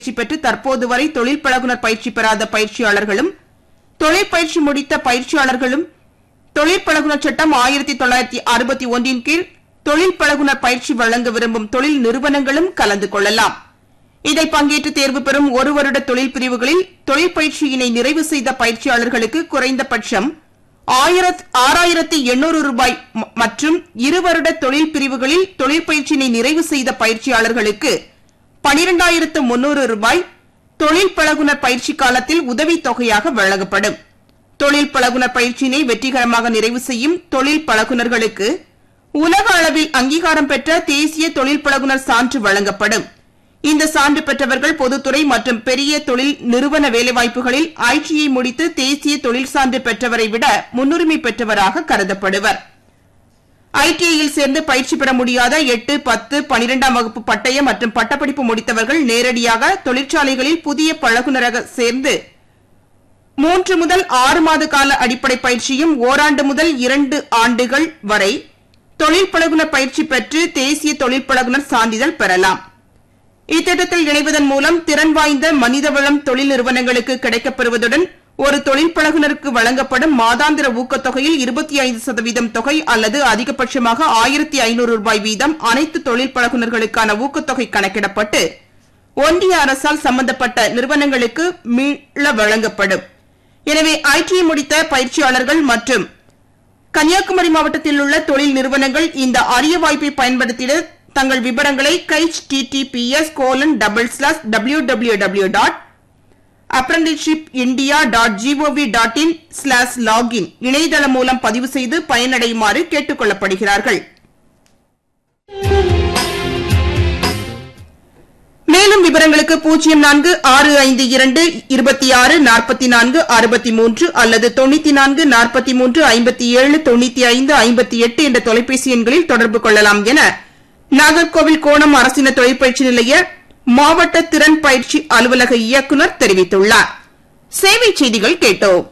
பயிற்சி பெற்று தற்போது வரை தொழில் பழகுனர் பயிற்சி பெறாத பயிற்சியாளர்களும் தொழில் பயிற்சி முடித்த பயிற்சியாளர்களும் தொழில் பழகுனர் சட்டம் ஆயிரத்தி தொள்ளாயிரத்தி அறுபத்தி ஒன்றின் கீழ் தொழில் பழகுனர் பயிற்சி வழங்க விரும்பும் தொழில் நிறுவனங்களும் கலந்து கொள்ளலாம் இதில் பங்கேற்று தேர்வு பெறும் ஒரு வருட தொழில் பிரிவுகளில் தொழில் பயிற்சியினை நிறைவு செய்த பயிற்சியாளர்களுக்கு குறைந்தபட்சம் ஆயிரத்- ஆறாயிரத்தி எண்ணூறு ரூபாய் ம- மற்றும் இரு வருட தொழில் பிரிவுகளில் தொழிற்பயிற்சியினை நிறைவு செய்த பயிற்சியாளர்களுக்கு பனிரெண்டாயிரத்து முன்னூறு ரூபாய் தொழில் பழகுனர் பயிற்சி காலத்தில் உதவித் தொகையாக வழங்கப்படும் தொழில் பழகுனர் பயிற்சியினை வெற்றிகரமாக நிறைவு செய்யும் தொழில் பழகுனர்களுக்கு உலக அளவில் அங்கீகாரம் பெற்ற தேசிய தொழில் பழகுனர் சான்று வழங்கப்படும் இந்த சான்று பெற்றவர்கள் பொதுத்துறை மற்றும் பெரிய தொழில் நிறுவன வேலைவாய்ப்புகளில் ஐடிஐ முடித்து தேசிய தொழில் சான்று பெற்றவரை விட முன்னுரிமை பெற்றவராக கருதப்படுவர் ஐடிஐயில் சேர்ந்து பயிற்சி பெற முடியாத எட்டு பத்து பனிரெண்டாம் வகுப்பு பட்டய மற்றும் பட்டப்படிப்பு முடித்தவர்கள் நேரடியாக தொழிற்சாலைகளில் புதிய பழகுனராக சேர்ந்து மூன்று முதல் ஆறு மாத கால அடிப்படை பயிற்சியும் ஓராண்டு முதல் இரண்டு ஆண்டுகள் வரை தொழில் பழகுனர் பயிற்சி பெற்று தேசிய தொழில் பழகுனர் சான்றிதழ் பெறலாம் இத்திட்டத்தில் இணைவதன் மூலம் திறன் வாய்ந்த மனிதவளம் தொழில் நிறுவனங்களுக்கு கிடைக்கப்பெறுவதுடன் ஒரு தொழில் பழகுனருக்கு வழங்கப்படும் மாதாந்திர ஊக்கத்தொகையில் இருபத்தி ஐந்து சதவீதம் தொகை அல்லது அதிகபட்சமாக ஆயிரத்தி ஐநூறு ரூபாய் வீதம் அனைத்து தொழில் பழகுனர்களுக்கான ஊக்கத்தொகை கணக்கிடப்பட்டு ஒன்றிய அரசால் சம்பந்தப்பட்ட நிறுவனங்களுக்கு மீள வழங்கப்படும் எனவே ஐடிஐ முடித்த பயிற்சியாளர்கள் மற்றும் கன்னியாகுமரி மாவட்டத்தில் உள்ள தொழில் நிறுவனங்கள் இந்த அரிய வாய்ப்பை பயன்படுத்திட தங்கள் விவரங்களை H TTPS colon double slash W W W dot apprenticeship India dot GOV dot in slash login இணையதளம் மூலம் பதிவு செய்து பயனடையுமாறு கேட்டுக் கொள்ளப்படுகிறார்கள் மேலும் விவரங்களுக்கு பூஜ்ஜியம் நான்கு ஆறு ஐந்து இரண்டு இருபத்தி ஆறு நாற்பத்தி நான்கு அறுபத்தி மூன்று அல்லது தொண்ணூத்தி நான்கு நாற்பத்தி மூன்று ஐம்பத்தி ஏழு தொண்ணூத்தி ஐந்து ஐம்பத்தி எட்டு என்ற தொலைபேசி எண்களில் தொடர்பு கொள்ளலாம் என நாகர்கோவில் கோணம் அரசின தொழிற்பயிற்சி நிலைய மாவட்ட திறன் பயிற்சி அலுவலக இயக்குநர் தெரிவித்துள்ளார் சேவை செய்திகள் கேட்டோம்